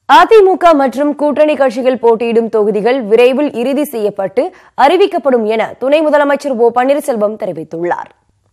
அதிமுக மற்றும் கூட்டணி கட்சிகள் போட்டியிடும் தொகுதிகள் விரைவில் இறுதி செய்யப்பட்டு அறிவிக்கப்படும் என துணை முதலமைச்சர் ஓ பன்னீர்செல்வம் தெரிவித்துள்ளார்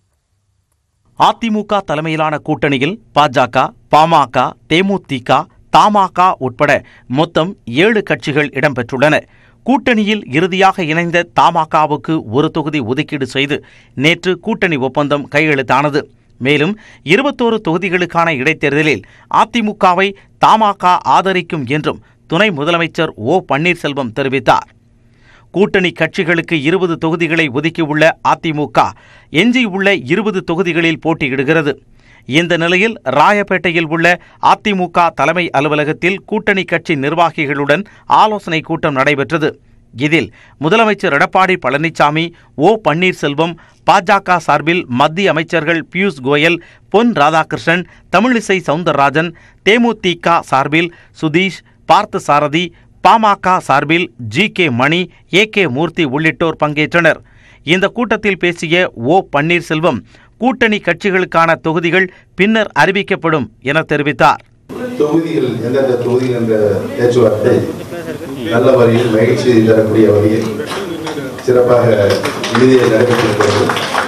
அதிமுக தலைமையிலான கூட்டணியில் பாஜக பாமக தேமுதிக தமாக உட்பட மொத்தம் ஏழு கட்சிகள் இடம்பெற்றுள்ளன கூட்டணியில் இறுதியாக இணைந்த தமாகவுக்கு ஒரு தொகுதி ஒதுக்கீடு செய்து நேற்று கூட்டணி ஒப்பந்தம் கையெழுத்தானது மேலும் இருபத்தோரு தொகுதிகளுக்கான இடைத்தேர்தலில் அதிமுகவை தமாக ஆதரிக்கும் என்றும் துணை முதலமைச்சர் ஓ பன்னீர்செல்வம் தெரிவித்தார் கூட்டணி கட்சிகளுக்கு இருபது தொகுதிகளை ஒதுக்கியுள்ள அதிமுக எஞ்சியுள்ள இருபது தொகுதிகளில் போட்டியிடுகிறது இந்த நிலையில் ராயப்பேட்டையில் உள்ள அதிமுக தலைமை அலுவலகத்தில் கூட்டணி கட்சி நிர்வாகிகளுடன் ஆலோசனைக் கூட்டம் நடைபெற்றது இதில் முதலமைச்சர் எடப்பாடி பழனிசாமி ஓ பன்னீர்செல்வம் பாஜக சார்பில் மத்திய அமைச்சர்கள் பியூஷ் கோயல் பொன் ராதாகிருஷ்ணன் தமிழிசை சவுந்தரராஜன் தேமுதிக சார்பில் சுதீஷ் பார்த்தசாரதி பாமக சார்பில் G K Mani A K Murthy உள்ளிட்டோர் பங்கேற்றனர் இந்த கூட்டத்தில் பேசிய ஓ பன்னீர்செல்வம் கூட்டணி கட்சிகளுக்கான தொகுதிகள் பின்னர் அறிவிக்கப்படும் என தெரிவித்தார் தொகுதிகள் எந்தெந்த தொகுதிகள் என்ற பேச்சுவார்த்தை நல்ல வழியில் மகிழ்ச்சி தரக்கூடிய வகையில் சிறப்பாக இறுதியில் நடைபெற்றிருக்கிறது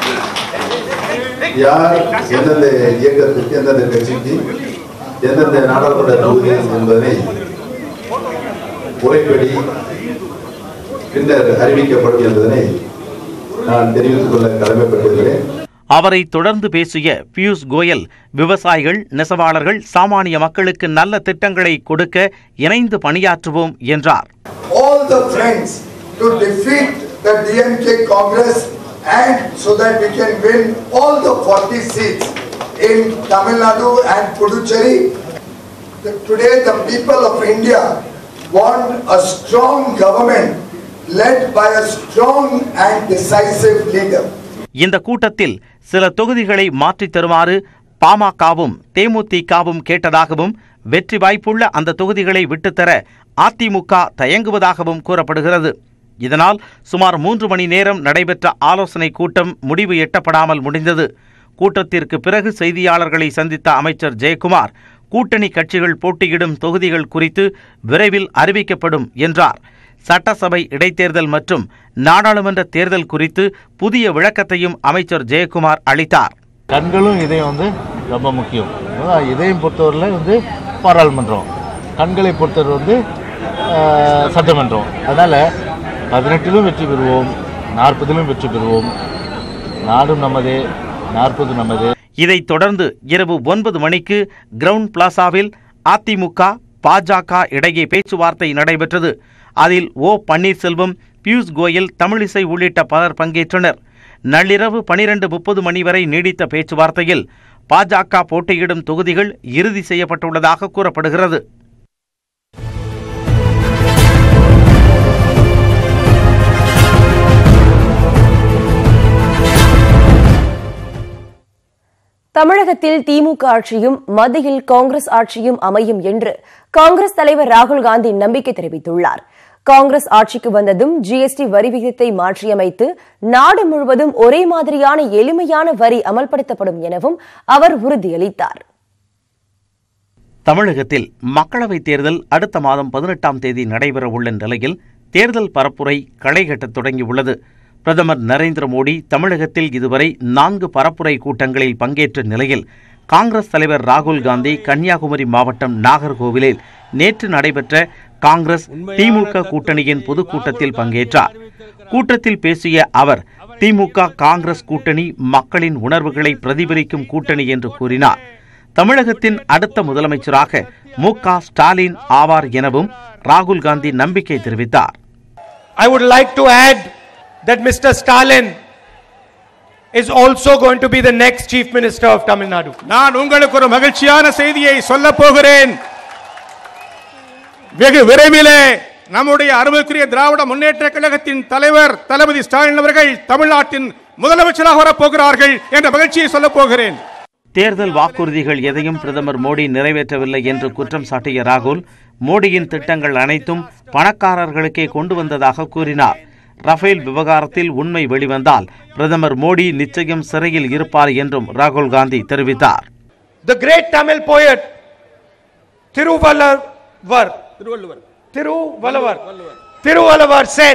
யார் எந்தெந்த இயக்கத்துக்கு எந்தெந்த கட்சிக்கு எந்தெந்த நாடாளுமன்ற தொகுதிகள் என்பதை முறைப்படி பின்னர் அறிவிக்கப்படும் என்பதனை நான் தெரிவித்துக் கொள்ள கடமைப்பட்டிருக்கிறேன் அவரை தொடர்ந்து பேசிய பியூஷ் கோயல் விவசாயிகள் நெசவாளர்கள் சாமானிய மக்களுக்கு நல்ல திட்டங்களை கொடுக்க இணைந்து பணியாற்றுவோம் என்றார் all the friends to defeat the DMK Congress and so that we can win all the 40 seats in Tamil Nadu and Puducherry. The- Today the people of India want a strong government led by a strong and decisive leader. இந்த கூட்டத்தில் சில தொகுதிகளை மாற்றித் தருமாறு பாமகவும் தேமுதிகவும் கேட்டதாகவும் வெற்றி வாய்ப்புள்ள அந்த தொகுதிகளை விட்டுத்தர அதிமுக தயங்குவதாகவும் கூறப்படுகிறது இதனால் சுமார் மூன்று மணி நேரம் நடைபெற்ற ஆலோசனைக் கூட்டம் முடிவு எட்டப்படாமல் முடிந்தது கூட்டத்திற்கு பிறகு செய்தியாளர்களை சந்தித்த அமைச்சர் ஜெயக்குமார் கூட்டணி கட்சிகள் போட்டியிடும் தொகுதிகள் குறித்து விரைவில் அறிவிக்கப்படும் என்றார் சட்டசபை இடைத்தேர்தல் மற்றும் நாடாளுமன்ற தேர்தல் குறித்து புதிய விளக்கத்தையும் அமைச்சர் ஜெயக்குமார் அளித்தார் கண்களும் இதயம் வந்து ரொம்ப முக்கியம் அதான் இதயம் பொறுத்தவரையில் வந்து பாராளுமன்றம் கண்களை பொறுத்தவரை வந்து ஆஹ், சட்டமன்றம் அதனால் பதினெட்டிலும் வெற்றி பெறுவோம் நாற்பதிலும் வெற்றி பெறுவோம் நாடும் நமதே நாற்பது நமதே இதைத் தொடர்ந்து இரவு ஒன்பது மணிக்கு கிரவுண்ட் பிளாசாவில் அதிமுக பாஜக இடையே பேச்சுவார்த்தை நடைபெற்றது அதில் ஓ பன்னீர்செல்வம் பியூஷ் கோயல் தமிழிசை உள்ளிட்ட பலர் பங்கேற்றனர் நள்ளிரவு பனிரெண்டு முப்பது மணி வரை நீடித்த பேச்சுவார்த்தையில் பாஜக போட்டியிடும் தொகுதிகள் இறுதி செய்யப்பட்டுள்ளதாக கூறப்படுகிறது தமிழகத்தில் திமுக ஆட்சியும் மத்தியில் காங்கிரஸ் ஆட்சியும் அமையும் என்று காங்கிரஸ் தலைவர் ராகுல் காந்தி நம்பிக்கை தெரிவித்துள்ளார் காங்கிரஸ் ஆட்சிக்கு வந்ததும் ஜிஎஸ்டி வரி விகிதத்தை மாற்றியமைத்து நாடு முழுவதும் ஒரே மாதிரியான எளிமையான வரி அமல்படுத்தப்படும் எனவும் அவர் உறுதியளித்தார் தமிழகத்தில் மக்களவைத் தேர்தல் அடுத்த மாதம் பதினெட்டாம் தேதி நடைபெறவுள்ள நிலையில் தேர்தல் பரப்புரை களைகட்டத் தொடங்கியுள்ளது பிரதமர் நரேந்திர மோடி தமிழகத்தில் இதுவரை நான்கு பரப்புரை கூட்டங்களில் பங்கேற்ற நிலையில் காங்கிரஸ் தலைவர் ராகுல் காந்தி கன்னியாகுமரி மாவட்டம் நாகர்கோவிலில் நேற்று நடைபெற்ற காங்கிரஸ் திமுக கூட்டணியின் பொதுக்கூட்டத்தில் பங்கேற்றார் கூட்டத்தில் பேசிய அவர் திமுக காங்கிரஸ் கூட்டணி மக்களின் உணர்வுகளை பிரதிபலிக்கும் கூட்டணி என்று கூறினார் தமிழகத்தின் அடுத்த முதலமைச்சராக மு க ஸ்டாலின் ஆவார் எனவும் ராகுல் காந்தி நம்பிக்கை தெரிவித்தார் I would like to add that Mr. Stalin is also going to be the next Chief Minister of Tamil Nadu. நான் உங்களுக்கு ஒரு மகிழ்ச்சியான செய்தியை சொல்ல போகிறேன் வெகு விரைவிலே நம்முடைய அருமைக்குரிய திராவிட முன்னேற்ற கழகத்தின் தலைவர் தளபதி ஸ்டாலின் அவர்கள் தமிழ்நாட்டின் முதலமைச்சராக வரப்போகிறார்கள் என்ற மகிழ்ச்சியை சொல்ல போகிறேன் தேர்தல் வாக்குறுதிகள் எதையும் பிரதமர் மோடி நிறைவேற்றவில்லை என்று குற்றம் சாட்டிய ராகுல் மோடியின் திட்டங்கள் அனைத்தும் பணக்காரர்களுக்கே கொண்டு வந்ததாக கூறினார் ரஃபேல் விவகாரத்தில் உண்மை வெளிவந்தால் பிரதமர் மோடி நிச்சயம் சிறையில் இருப்பார் என்றும் ராகுல் காந்தி தெரிவித்தார் The great Tamil poet Thiruvallar Tiruvalluvar. Tiruvalluvar said,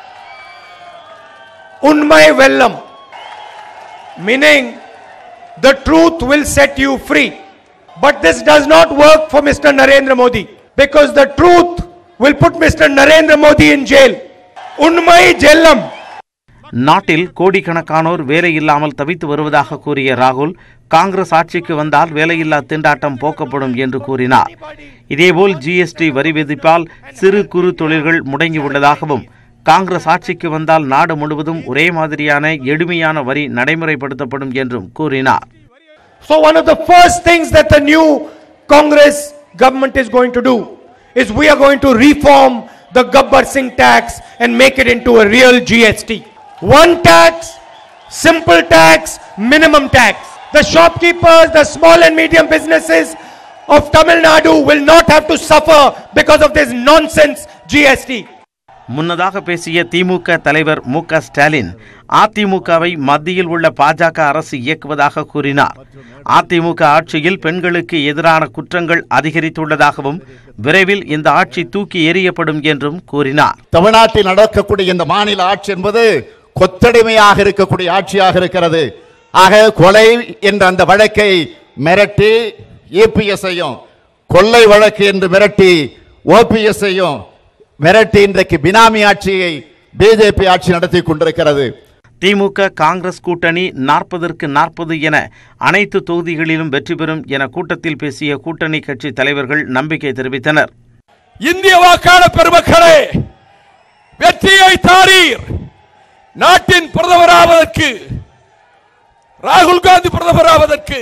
Unmai Vellam, meaning the truth will set you free. But this does not work for Mr. Narendra Modi because the truth will put Mr. Narendra Modi in jail. Unmai Jellam. நாட்டில் கோடிக்கணக்கானோர் வேலையில்லாமல் தவித்து வருவதாக கூறிய ராகுல் காங்கிரஸ் ஆட்சிக்கு வந்தால் வேலையில்லா திண்டாட்டம் போக்கப்படும் என்று கூறினார் இதேபோல் ஜிஎஸ்டி வரி விதிப்பால் சிறு குறு தொழில்கள் முடங்கியுள்ளதாகவும் காங்கிரஸ் ஆட்சிக்கு வந்தால் நாடு முழுவதும் ஒரே மாதிரியான எளிமையான வரி நடைமுறைப்படுத்தப்படும் என்றும் கூறினார் So one of the first things that the new Congress government is going to do is we are going to reform the Gabbar Singh tax and make it into a real GST. One tax, simple tax, minimum tax. The shopkeepers, the small and medium businesses of Tamil Nadu will not have to suffer because of this nonsense GST. முன்னதாக பேசிய திமுக தலைவர் மு க ஸ்டாலின் அதிமுகவை மத்தியில் உள்ள பாஜக அரசு இயக்குவதாக கூறினார் அதிமுக ஆட்சியில் பெண்களுக்கு எதிரான குற்றங்கள் அதிகரித்துள்ளதாகவும் விரைவில் இந்த ஆட்சி தூக்கி எறியப்படும் என்றும் கூறினார் தமிழ்நாட்டில் நடக்கக்கூடிய இந்த மாநில ஆட்சி என்பது கொத்தடிமையாக இருக்கக்கூடிய ஆட்சியாக இருக்கிறது ஆக கொலை என்ற அந்த வழக்கை மிரட்டி ஏபிஎஸ்ஐயும் கொள்ளை வழக்கு என்று மிரட்டி ஓபிஎஸ்ஐயும் மிரட்டி இன்றைக்கு பினாமி ஆட்சியை பிஜேபி ஆட்சி நடத்தி கொண்டிருக்கிறது திமுக காங்கிரஸ் கூட்டணி நாற்பதற்கு நாற்பது என அனைத்து தொகுதிகளிலும் வெற்றி பெறும் என கூட்டத்தில் பேசிய கூட்டணி கட்சி தலைவர்கள் நம்பிக்கை தெரிவித்தனர் இந்திய வாக்காளர் பெருமக்களே வெற்றியை தாரீர் நாட்டின் பிரதமராவதற்கு ராகுல் காந்தி பிரதமராவதற்கு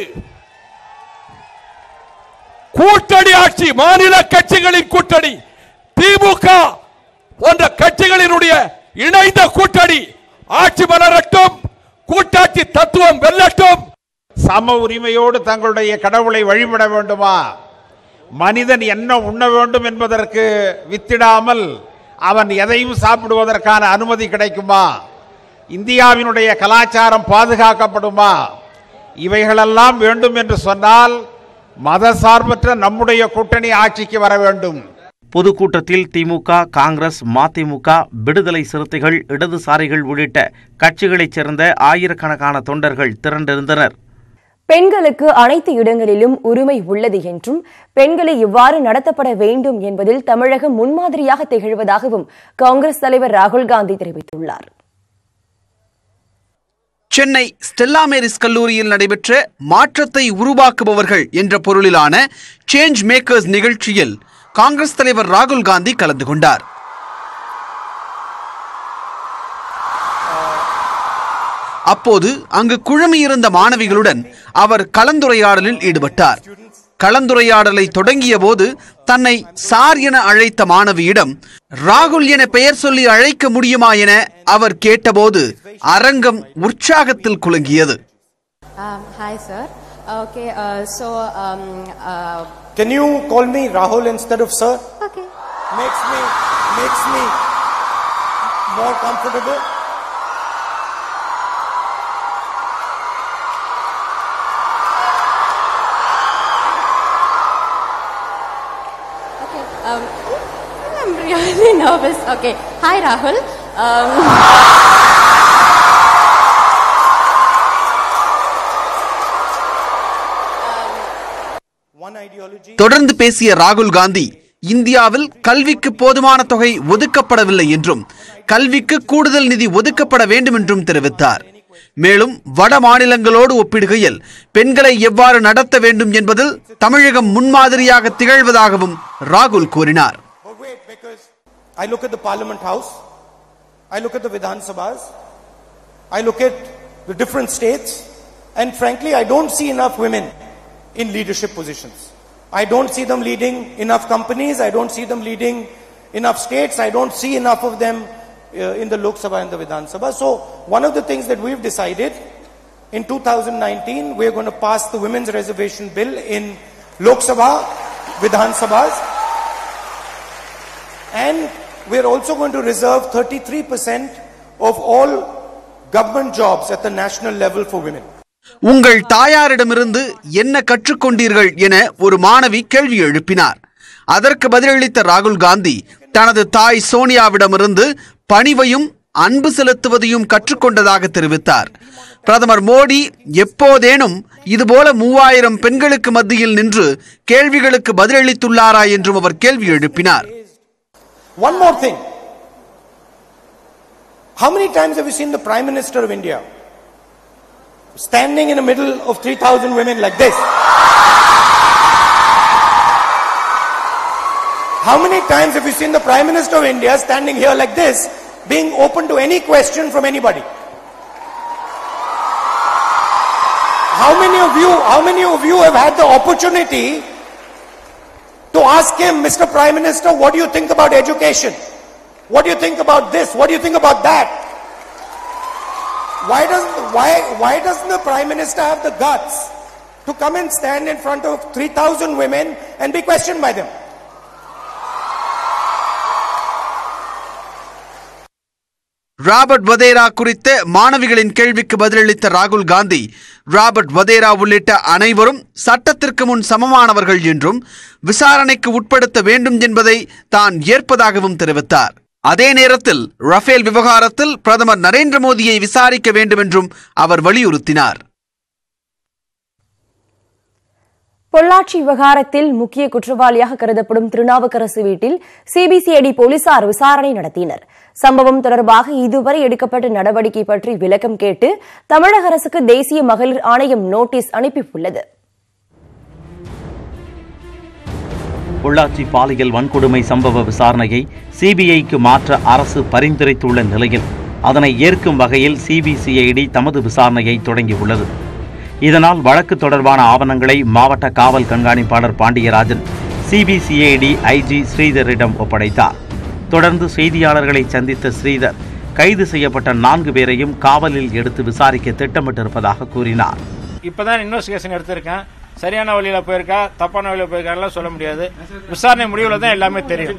கூட்டணி ஆட்சி மாநில கட்சிகளின் கூட்டணி திமுக போன்ற கட்சிகளினுடைய இணைந்த கூட்டணி ஆட்சி மலரட்டும் கூட்டாட்சி தத்துவம் வெல்லட்டும் சம உரிமையோடு தங்களுடைய கடவுளை வழிபட வேண்டுமா மனிதன் என்ன உண்ண வேண்டும் என்பதற்கு வித்திடாமல் அவன் எதையும் சாப்பிடுவதற்கான அனுமதி கிடைக்குமா இந்தியாவினுடைய கலாச்சாரம் பாதுகாக்கப்படுமா இவைகளெல்லாம் வேண்டும் என்று சொன்னால் மதசார்பற்ற நம்முடைய கூட்டணி ஆட்சிக்கு வர வேண்டும் பொதுக்கூட்டத்தில் திமுக காங்கிரஸ் மதிமுக விடுதலை சிறுத்தைகள் இடதுசாரிகள் உள்ளிட்ட கட்சிகளைச் சேர்ந்த ஆயிரக்கணக்கான தொண்டர்கள் திரண்டிருந்தனர் பெண்களுக்கு அனைத்து இடங்களிலும் உரிமை உள்ளது என்றும் பெண்களை இவ்வாறு நடத்தப்பட வேண்டும் என்பதில் தமிழகம் முன்மாதிரியாக திகழ்வதாகவும் காங்கிரஸ் தலைவர் ராகுல் காந்தி தெரிவித்துள்ளார் சென்னை ஸ்டெல்லா மேரிஸ் கல்லூரியில் நடைபெற்ற மாற்றத்தை உருவாக்குபவர்கள் என்ற பொருளிலான சேஞ்ச் மேக்கர்ஸ் நிகழ்ச்சியில் காங்கிரஸ் தலைவர் ராகுல் காந்தி கலந்து கொண்டார் அப்போது அங்கு குழுமியிருந்த மாணவிகளுடன் அவர் கலந்துரையாடலில் ஈடுபட்டார் கலந்துரையாடலை தொடங்கிய போது தன்னை சார் என அழைத்த மாணவியிடம் ராகுல் என பெயர் சொல்லி அழைக்க முடியுமா என அவர் கேட்டபோது அரங்கம் உற்சாகத்தில் குலுங்கியது Um, hi, sir. Okay, uh, so um, uh, Can you call me Rahul instead of sir? Okay. Makes me makes me more comfortable. okay. Um, I'm really nervous. Okay. Hi, Rahul. Um, One ideology. தொடர்ந்து பேசிய ராகுல் காந்தி இந்தியாவில் கல்விக்கு போதுமான தொகை ஒதுக்கப்படவில்லை என்றும் கல்விக்கு கூடுதல் நிதி ஒதுக்கப்பட வேண்டும் என்றும் தெரிவித்தார் மேலும் வட மாநிலங்களோடு ஒப்பிடுகையில் பெண்களை எவ்வாறு நடத்த வேண்டும் என்பதில் தமிழகம் முன்மாதிரியாக திகழ்வதாகவும் ராகுல் கூறினார் But wait, because I look at the Parliament House, I look at the Vidhan Sabhas, I look at the different states, and frankly, I don't see enough women in leadership positions. I don't see them leading enough companies, I don't see them leading enough states, I don't see enough of them uh, in the Lok Sabha and the Vidhan Sabha. So, one of the things that we've decided in 2019, we're going to pass the Women's Reservation Bill in Lok Sabha, Vidhan Sabhas, and we're also going to reserve 33% of all government jobs at the national level for women. உங்கள் தாயாரிடமிருந்து என்ன கற்றுக்கொண்டீர்கள் என ஒரு மாணவி கேள்வி எழுப்பினார் அதற்கு பதிலளித்த ராகுல் காந்தி தனது தாய் சோனியாவிடமிருந்து பணிவையும் அன்பு செலுத்துவதையும் கற்றுக்கொண்டதாக தெரிவித்தார் பிரதமர் மோடி எப்போதேனும் இதுபோல மூவாயிரம் பெண்களுக்கு மத்தியில் நின்று கேள்விகளுக்கு பதிலளித்துள்ளாரா என்றும் அவர் கேள்வி எழுப்பினார் One more thing. How many times have you seen the Prime Minister of India standing in the middle of 3,000 women like this? How many times have you seen the Prime Minister of India standing here like this, being open to any question from anybody? How many of you, how many of you have had the opportunity to ask him, Mr. Prime Minister, what do you think about education? What do you think about this? What do you think about that? Why doesn't, why, why doesn't the Prime Minister have the guts to come and stand in front of 3,000 women and be questioned by them? Robert Vadra குறித்த மாணவிகளின் கேள்விக்கு பதிலளித்த ராகுல் Gandhi Robert Vadra உள்ளிட்ட அனைவரும் சட்டத்திற்கு முன் சமமானவர்கள் என்றும் விசாரணைக்கு உட்படுத்த வேண்டும் என்பதை தான் ஏற்பதாகவும் தெரிவித்தார் அதே நேரத்தில் ரஃபேல் விவகாரத்தில் பிரதமர் நரேந்திர மோடியை விசாரிக்க வேண்டும் என்றும் அவர் வலியுறுத்தினார் பொள்ளாச்சி விவகாரத்தில் முக்கிய குற்றவாளியாக கருதப்படும் திருநாவுக்கரசு வீட்டில் சிபிசிஐடி போலீசார் விசாரணை நடத்தினர் சம்பவம் தொடர்பாக இதுவரை எடுக்கப்பட்ட நடவடிக்கை பற்றி விளக்கம் கேட்டு தமிழக அரசுக்கு தேசிய மகளிர் ஆணையம் நோட்டீஸ் அனுப்பியுள்ளது பொள்ளாச்சி பாலியல் வன்கொடுமை சம்பவ விசாரணையை சிபிஐக்கு மாற்ற அரசு பரிந்துரைத்துள்ள நிலையில் அதனை ஏற்கும் வகையில் சிபிசிஐடி தமது விசாரணையை தொடங்கியுள்ளது இதனால் வழக்கு தொடர்பான ஆவணங்களை மாவட்ட காவல் கண்காணிப்பாளர் பாண்டியராஜன் சிபிசிஐடி ஐஜி ஸ்ரீதரிடம் ஒப்படைத்தார் தொடர்ந்து செய்தியாளர்களை சந்தித்த ஸ்ரீதர் கைது செய்யப்பட்ட நான்கு பேரையும் காவலில் எடுத்து விசாரிக்க திட்டமிட்டிருப்பதாக கூறினார் இப்பதான் இன்வெஸ்டிகேஷன் எடுத்திருக்கேன் சரியான வழியில போயிருக்கா தப்பான வழியில போயிருக்காலாம் சொல்ல முடியாது விசாரணை முடிவுல தான் எல்லாமே தெரியும்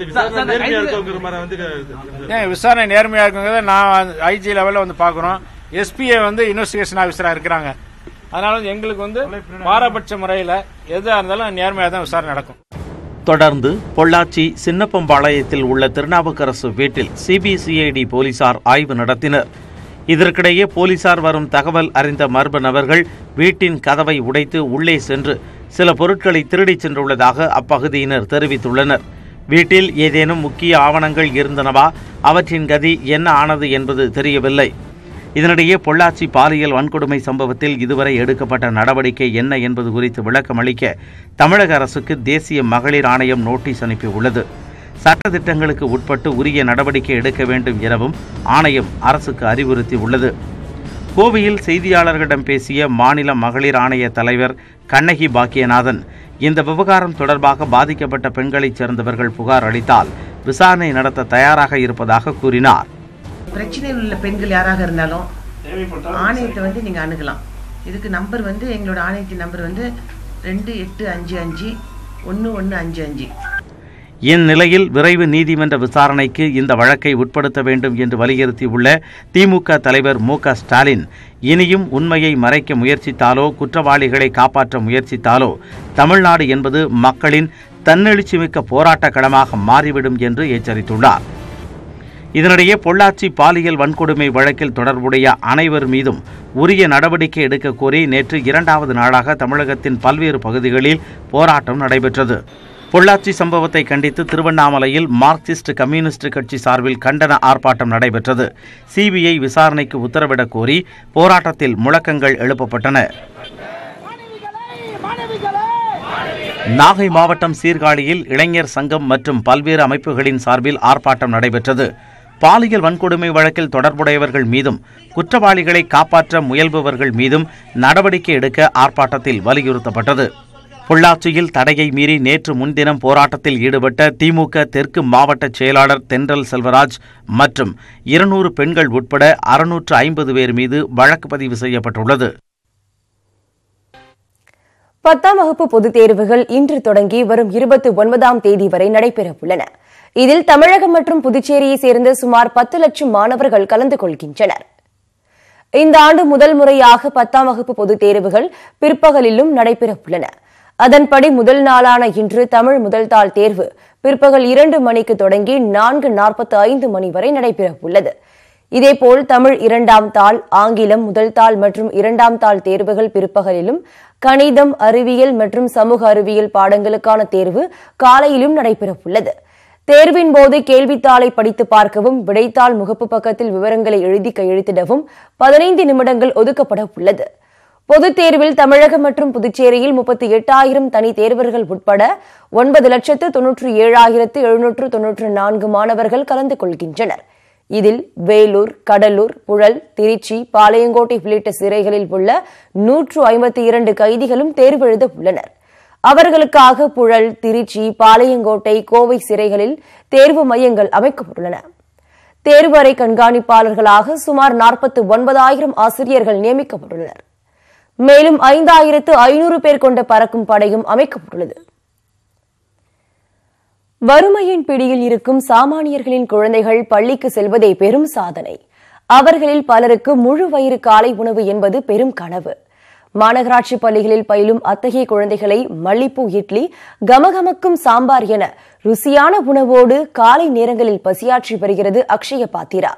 ஏன் விசாரணை நேர்மையா இருக்குங்கிறத நான் ஐஜி லெவல்ல வந்து பாக்குறோம் எஸ்பிஏ வந்து இன்வெஸ்டிகேஷன் ஆபீசரா இருக்கிறாங்க அதனால வந்து எங்களுக்கு வந்து பாரபட்ச முறையில எதா இருந்தாலும் நேர்மையா தான் விசாரணை நடக்கும் தொடர்ந்து பொள்ளாச்சி சின்னப்பம்பாளையத்தில் உள்ள திருநாவுக்கரசு வீட்டில் சிபிசிஐடி போலீசார் ஆய்வு நடத்தினர் இதற்கிடையே போலீசார் வரும் தகவல் அறிந்த மர்ம நபர்கள் வீட்டின் கதவை உடைத்து உள்ளே சென்று சில பொருட்களை திருடிச் சென்றுள்ளதாக அப்பகுதியினர் தெரிவித்துள்ளனர் வீட்டில் ஏதேனும் முக்கிய ஆவணங்கள் இருந்தனவா அவற்றின் கதி என்ன ஆனது என்பது தெரியவில்லை இதனிடையே பொள்ளாச்சி பாலியல் வன்கொடுமை சம்பவத்தில் இதுவரை எடுக்கப்பட்ட நடவடிக்கை என்ன என்பது குறித்து விளக்கம் அளிக்க தமிழக அரசுக்கு தேசிய மகளிர் ஆணையம் நோட்டீஸ் அனுப்பியுள்ளது சட்டத்திட்டங்களுக்கு உட்பட்டு உரிய நடவடிக்கை எடுக்க வேண்டும் எனவும் ஆணையம் அரசுக்கு அறிவுறுத்தியுள்ளது கோவையில் செய்தியாளர்களிடம் பேசிய மாநில மகளிர் ஆணைய தலைவர் கண்ணகி பாக்கியநாதன் இந்த விவகாரம் தொடர்பாக பாதிக்கப்பட்ட பெண்களைச் சேர்ந்தவர்கள் புகார் அளித்தால் விசாரணை நடத்த தயாராக இருப்பதாக கூறினார் பிரச்சனையில் உள்ள பெண்கள் யாராக இருந்தாலும் ஆணையத்தை வந்து நீங்கள் அணுகலாம் இதுக்கு நம்பர் வந்து எங்களோட ஆணையத்தின் நம்பர் வந்து ரெண்டு எட்டு அஞ்சு அஞ்சு ஒன்று ஒன்று அஞ்சு அஞ்சு இந்நிலையில் விரைவு நீதிமன்ற விசாரணைக்கு இந்த வழக்கை உட்படுத்த வேண்டும் என்று வலியுறுத்தியுள்ள திமுக தலைவர் மு க ஸ்டாலின் இனியும் உண்மையை மறைக்க முயற்சித்தாலோ குற்றவாளிகளை காப்பாற்ற முயற்சித்தாலோ தமிழ்நாடு என்பது மக்களின் தன்னெழுச்சிமிக்க போராட்டக் களமாக மாறிவிடும் என்று எச்சரித்துள்ளார் இதனிடையே பொள்ளாச்சி பாலியல் வன்கொடுமை வழக்கில் தொடர்புடைய அனைவர் மீதும் உரிய நடவடிக்கை எடுக்க கோரி நேற்று இரண்டாவது நாளாக தமிழகத்தின் பல்வேறு பகுதிகளில் போராட்டம் நடைபெற்றது பொள்ளாச்சி சம்பவத்தை கண்டித்து திருவண்ணாமலையில் மார்க்சிஸ்ட் கம்யூனிஸ்ட் கட்சி சார்பில் கண்டன ஆர்ப்பாட்டம் நடைபெற்றது சிபிஐ விசாரணைக்கு உத்தரவிடக் கோரி போராட்டத்தில் முழக்கங்கள் எழுப்பப்பட்டன நாகை மாவட்டம் சீர்காழியில் இளைஞர் சங்கம் மற்றும் பல்வேறு அமைப்புகளின் சார்பில் ஆர்ப்பாட்டம் நடைபெற்றது பாலியல் வன்கொடுமை வழக்கில் தொடர்புடையவர்கள் மீதும் குற்றவாளிகளை காப்பாற்ற முயல்பவர்கள் மீதும் நடவடிக்கை எடுக்க ஆர்ப்பாட்டத்தில் வலியுறுத்தப்பட்டது பொள்ளாச்சியில் தடையை மீறி நேற்று முன்தினம் போராட்டத்தில் ஈடுபட்ட திமுக தெற்கு மாவட்ட செயலாளர் தென்றல் செல்வராஜ் மற்றும் இருநூறு பெண்கள் உட்பட அறுநூற்று ஐம்பது பேர் மீது வழக்கு பதிவு செய்யப்பட்டுள்ளது பத்தாம் வகுப்பு பொதுத் தேர்வுகள் இன்று தொடங்கி வரும் இருபத்தி ஒன்பதாம் தேதி வரை நடைபெறவுள்ளன இதில் தமிழகம் மற்றும் புதுச்சேரியை சேர்ந்த சுமார் பத்து லட்சம் மாணவர்கள் கலந்து கொள்கின்றனர் இந்த ஆண்டு முதல் முறையாக பத்தாம் வகுப்பு பொதுத் தேர்வுகள் பிற்பகலிலும் நடைபெறவுள்ளன அதன்படி முதல் நாளான இன்று தமிழ் முதல் தாள் தேர்வு பிற்பகல் இரண்டு மணிக்கு தொடங்கி நான்கு நாற்பத்தி ஐந்து மணி வரை நடைபெறவுள்ளது இதேபோல் தமிழ் இரண்டாம் தாள் ஆங்கிலம் முதல் தாள் மற்றும் இரண்டாம் தாள் தேர்வுகள் பிற்பகலிலும் கணிதம் அறிவியல் மற்றும் சமூக அறிவியல் பாடங்களுக்கான தேர்வு காலையிலும் நடைபெறவுள்ளது தேர்வின் போது கேள்வித்தாளை படித்து பார்க்கவும் விடைத்தாள் முகப்பு பக்கத்தில் விவரங்களை எழுதி கையெழுத்திடவும் பதினைந்து நிமிடங்கள் ஒதுக்கப்பட உள்ளது பொதுத் தேர்வில் தமிழகம் மற்றும் புதுச்சேரியில் முப்பத்தி எட்டாயிரம் தனி தேர்வர்கள் உட்பட ஒன்பது லட்சத்து தொன்னூற்று ஏழாயிரத்து எழுநூற்று தொன்னூற்று நான்கு மாணவர்கள் கலந்து கொள்கின்றனர் இதில் வேலூர் கடலூர் புழல் திருச்சி பாளையங்கோட்டை உள்ளிட்ட சிறைகளில் உள்ள நூற்று ஐம்பத்தி இரண்டு கைதிகளும் தேர்வு எழுத உள்ளனர் அவர்களுக்காக புழல் திருச்சி பாளையங்கோட்டை கோவை சிறைகளில் தேர்வு மையங்கள் அமைக்கப்பட்டுள்ளன தேர்வறை கண்காணிப்பாளர்களாக சுமார் நாற்பத்தி ஒன்பதாயிரம் ஆசிரியர்கள் நியமிக்கப்பட்டுள்ளனர் மேலும் ஐந்தாயிரத்து ஐநூறு பேர் கொண்ட பறக்கும் படையும் அமைக்கப்பட்டுள்ளது வறுமையின் பிடியில் இருக்கும் சாமானியர்களின் குழந்தைகள் பள்ளிக்கு செல்வதே பெரும் சாதனை அவர்களில் பலருக்கு முழு வயிறு காலை உணவு என்பது பெரும் கனவு மாநகராட்சி பள்ளிகளில் பயிலும் அத்தகைய குழந்தைகளை மல்லிப்பூ இட்லி கமகமக்கும் சாம்பார் என ருசியான உணவோடு காலை நேரங்களில் பசியாற்றி வருகிறது அக்ஷய பாத்திரா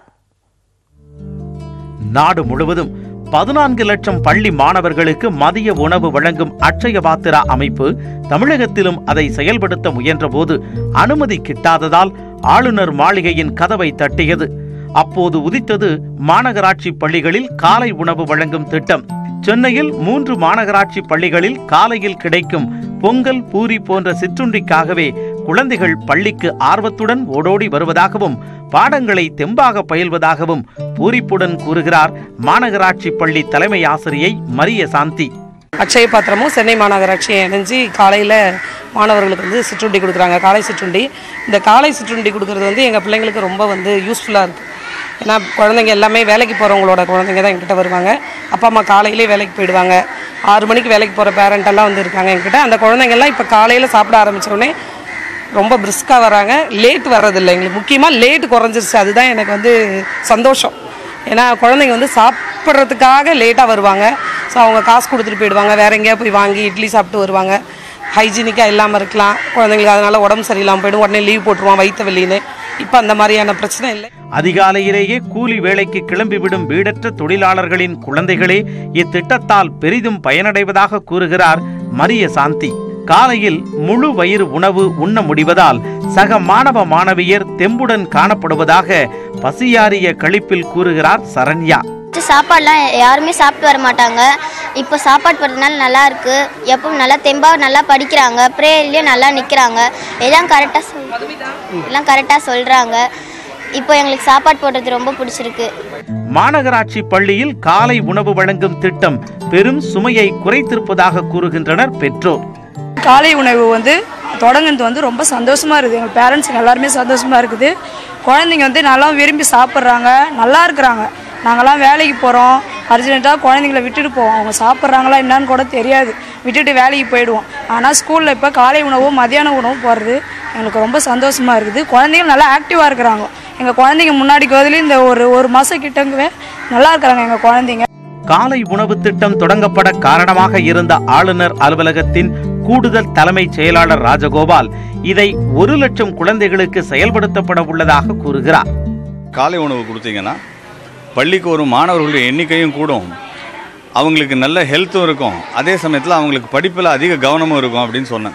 நாடு முழுவதும் பதினான்கு லட்சம் பள்ளி மாணவர்களுக்கு மதிய உணவு வழங்கும் அட்சய பாத்திரா அமைப்பு தமிழகத்திலும் அதை செயல்படுத்த முயன்றபோது அனுமதி கிட்டாததால் ஆளுநர் மாளிகையின் கதவை தட்டியது அப்போது உதித்தது மாநகராட்சி பள்ளிகளில் காலை உணவு வழங்கும் திட்டம் சென்னையில் மூன்று மாநகராட்சி பள்ளிகளில் காலையில் கிடைக்கும் பொங்கல் பூரி போன்ற சிற்றுண்டிக்காகவே குழந்தைகள் பள்ளிக்கு ஆர்வத்துடன் ஓடோடி வருவதாகவும் பாடங்களை தெம்பாக பயில்வதாகவும் பூரிப்புடன் கூறுகிறார் மாநகராட்சி பள்ளி தலைமை ஆசிரியை மரிய சாந்தி அக்ஷய பாத்திரமும் சென்னை மாநகராட்சியும் இணைஞ்சு காலையில் மாணவர்களுக்கு வந்து சிற்றுண்டி கொடுக்குறாங்க காலை சிற்றுண்டி இந்த காலை சிற்றுண்டி கொடுக்குறது வந்து எங்கள் பிள்ளைங்களுக்கு ரொம்ப வந்து யூஸ்ஃபுல்லாக இருக்குது ஏன்னா குழந்தைங்க எல்லாமே வேலைக்கு போகிறவங்களோட குழந்தைங்க தான் எங்கிட்ட வருவாங்க அப்பா அம்மா காலையிலே வேலைக்கு போயிடுவாங்க ஆறு மணிக்கு வேலைக்கு போகிற பேரண்ட் எல்லாம் வந்து இருக்காங்க எங்கிட்ட அந்த குழந்தைங்கள்லாம் இப்போ காலையில் சாப்பிட ஆரம்பிச்ச உடனே ரொம்ப பிரிஸ்காக வராங்க லேட் வர்றதில்லை எங்களுக்கு முக்கியமாக லேட் குறைஞ்சிருச்சு அதுதான் எனக்கு வந்து சந்தோஷம் ஏன்னா குழந்தைங்க வந்து சாப்பிட்றதுக்காக லேட்டாக வருவாங்க ஸோ அவங்க காசு கொடுத்துட்டு போயிடுவாங்க வேற எங்கேயா போய் வாங்கி இட்லி சாப்பிட்டு வருவாங்க ஹைஜீனிக்காக இல்லாமல் இருக்கலாம் குழந்தைங்களுக்கு அதனால் உடம்பு சரியில்லாமல் போயிடும் உடனே லீவ் போட்டுருவான் வயிற்று வெளியின்னு இப்போ அந்த மாதிரியான பிரச்சனை இல்லை அதிகாலையிலேயே கூலி வேலைக்கு கிளம்பிவிடும் வீடற்ற தொழிலாளர்களின் குழந்தைகளே இத்திட்டத்தால் பெரிதும் பயனடைவதாக கூறுகிறார் மரிய சாந்தி காலையில் முழு வயிறு உணவு உண்ண முடிவதால் சக மாணவ மாணவியர் தெம்புடன் காணப்படுவதாக பசியாரிய கழிப்பில் கூறுகிறார் சரண்யா சாப்பாடுலாம் யாருமே சாப்பிட்டு வர மாட்டாங்க இப்போ சாப்பாடு போடுறதுனால நல்லா இருக்கு எப்பவும் நல்லா தெம்பாக நல்லா படிக்கிறாங்க ப்ரேயர்லேயும் நல்லா நிற்கிறாங்க எல்லாம் கரெக்டாக சொல் எல்லாம் கரெக்டாக சொல்கிறாங்க இப்போ எங்களுக்கு சாப்பாடு போடுறது ரொம்ப பிடிச்சிருக்கு மாநகராட்சி பள்ளியில் காலை உணவு வழங்கும் திட்டம் பெரும் சுமையை குறைத்திருப்பதாக கூறுகின்றனர் பெற்றோர் காலை உணவு வந்து தொடங்குனது வந்து ரொம்ப சந்தோஷமாக இருக்குது எங்கள் பேரண்ட்ஸுங்க எல்லாருமே சந்தோஷமாக இருக்குது குழந்தைங்க வந்து நல்லா விரும்பி சாப்பிட்றாங்க நல்லா இருக்கிறாங்க நாங்கள்லாம் வேலைக்கு போகிறோம் அர்ஜென்ட்டாக குழந்தைங்கள விட்டுட்டு போவோம் அவங்க சாப்பிட்றாங்களா என்னன்னு கூட தெரியாது விட்டுட்டு வேலைக்கு போயிடுவோம் ஆனால் ஸ்கூலில் இப்போ காலை உணவும் மதியான உணவும் போடுறது எங்களுக்கு ரொம்ப சந்தோஷமாக இருக்குது குழந்தைங்க நல்லா ஆக்டிவாக இருக்கிறாங்க எங்கள் குழந்தைங்க முன்னாடி கோதிலே இந்த ஒரு ஒரு மாதம் கிட்டங்கவே நல்லா இருக்கிறாங்க எங்கள் குழந்தைங்க காலை உணவு திட்டம் தொடங்கப்பட காரணமாக இருந்த ஆளுநர் அலுவலகத்தின் கூடுதல் தலைமைச் செயலாளர் ராஜகோபால் இதை ஒரு லட்சம் குழந்தைகளுக்கு செயல்படுத்தப்பட உள்ளதாக கூறுகிறார் காலை உணவு கொடுத்தீங்கன்னா பள்ளிக்கு வரும் மாணவர்களுடைய எண்ணிக்கையும் கூடும் அவங்களுக்கு நல்ல ஹெல்த்தும் இருக்கும் அதே சமயத்தில் அவங்களுக்கு படிப்பில் அதிக கவனமும் இருக்கும் அப்படின்னு சொன்னேன்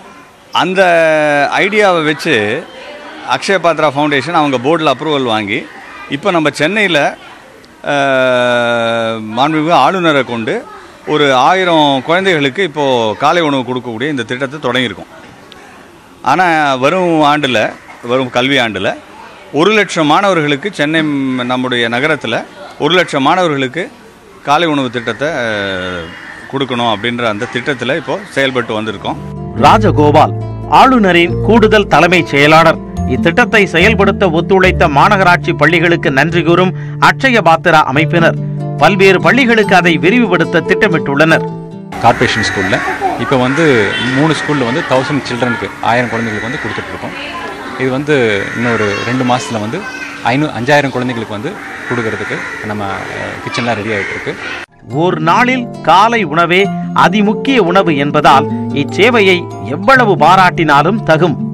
அந்த ஐடியாவை வச்சு அக்ஷய பாத்ரா ஃபவுண்டேஷன் அவங்க போர்டில் அப்ரூவல் வாங்கி இப்போ நம்ம சென்னையில் மாண்புமிகு ஆளுநரை கொண்டு ஒரு ஆயிரம் குழந்தைகளுக்கு இப்போது காலை உணவு கொடுக்கக்கூடிய இந்த திட்டத்தை தொடங்கியிருக்கோம் ஆனால் வரும் ஆண்டில் வரும் கல்வி ஆண்டில் ஒரு லட்சம் மாணவர்களுக்கு சென்னை ம், நம்முடைய நகரத்தில் ஒரு லட்சம் மாணவர்களுக்கு காலை உணவு திட்டத்தை அஹ், கொடுக்கணும் அப்படின்ற அந்த திட்டத்தில் இப்போது செயல்பட்டு வந்திருக்கோம் ராஜகோபால் ஆளுநரின் கூடுதல் தலைமைச் செயலாளர் இத்திட்டத்தை செயல்படுத்த ஒத்துழைத்த மாநகராட்சி பள்ளிகளுக்கு நன்றி கூறும் அட்சய பாத்திரா அமைப்பினர் பல்வேறு பள்ளிகளுக்கு அதை விரிவுபடுத்த திட்டமிட்டுள்ளனர் கார்ப்பரேஷன் ஸ்கூலில் இப்போ வந்து மூணு ஸ்கூலில் வந்து தௌசண்ட் சில்ட்ரனுக்கு ஆயிரம் குழந்தைங்களுக்கு வந்து கொடுத்துட்ருக்கோம் இது வந்து இன்னொரு ரெண்டு மாதத்தில் வந்து ஐநூ அஞ்சாயிரம் குழந்தைங்களுக்கு வந்து கொடுக்கறதுக்கு நம்ம கிச்சன்லாம் ரெடி ஆகிட்டு இருக்கு ஒரு நாளில் காலை உணவே அதிமுக்கிய உணவு என்பதால் இச்சேவையை எவ்வளவு பாராட்டினாலும் தகும்